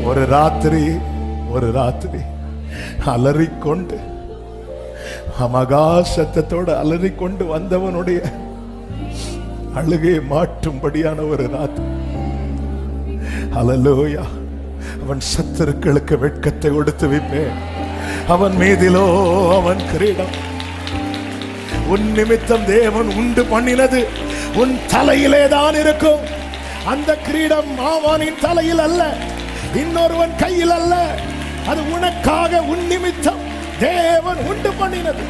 ஒரு ராத்திரி ஒரு ராத்திரி அலறிக்கொண்டு மகா சத்தத்தோடு அலறிக்கொண்டு வந்தவனுடைய அழுகையை மாற்றும்படியான ஒரு ராத்திரி அலலோயா அவன் சத்துருக்களுக்கு வெட்கத்தை கொடுத்து வைப்பேன் அவன் மீதிலோ அவன் கிரீடம் உன் நிமித்தம் தேவன் உண்டு பண்ணினது உன் தலையிலே தான் இருக்கும் அந்த கிரீடம் மாவானின் தலையில் அல்ல இன்னொருவன் கையில் அல்ல அது உனக்காக உன் நிமித்தம் தேவன் உண்டு பண்ணினது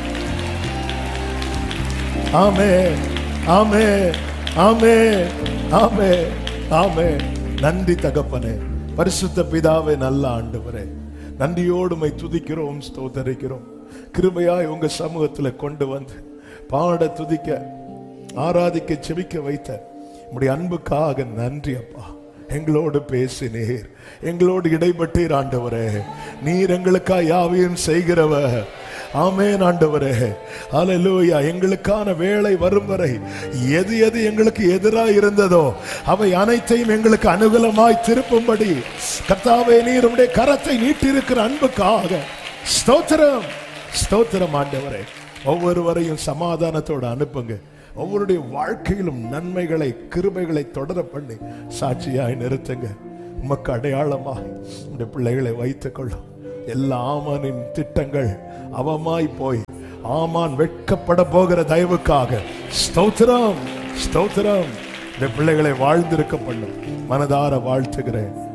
ஆமே ஆமே ஆமே ஆமே ஆமே நன்றி தகப்பனே பரிசுத்த பிதாவே நல்ல ஆண்டவரே நன்றியோடு மை துதிக்கிறோம் ஸ்தோத்தரிக்கிறோம் கிருபையாய் உங்க சமூகத்துல கொண்டு வந்து பாட துதிக்க ஆராதிக்க செபிக்க வைத்த உம்முடைய அன்புக்காக நன்றி அப்பா எங்களோடு பேசினீர் எங்களோடு இடைப்பட்டீர் ஆண்டவரே நீர் எங்களுக்காக யாவையும் செய்கிறவர் ஆமேன் ஆண்டவரே ஹalleluya எங்களுக்கான வேலை வரும் வரை எது எது எங்களுக்கு எதிராக இருந்ததோ அவை அனைத்தையும் எங்களுக்கு அனுகூலமாய் திருப்பும்படி கர்த்தாவே நீர் உம்முடைய கரத்தை நீட்டிருக்கிற அன்புக்காக ஸ்தோத்திரம் ஸ்தோத்திரம் ஆண்டவரே ஒவ்வொருவரையும் சமாதானத்தோடு அனுப்புங்க ஒவ்வொருடைய வாழ்க்கையிலும் நன்மைகளை கிருபைகளை தொடர பண்ணி சாட்சியாய் நிறுத்துங்க உமக்கு அடையாளமாக இந்த பிள்ளைகளை வைத்துக் கொள்ளும் எல்லா ஆமானின் திட்டங்கள் அவமாய் போய் ஆமான் வெட்கப்பட போகிற தயவுக்காக ஸ்தோத்திரம் ஸ்தோத்திரம் இந்த பிள்ளைகளை வாழ்ந்திருக்க பண்ணும் மனதார வாழ்த்துகிறேன்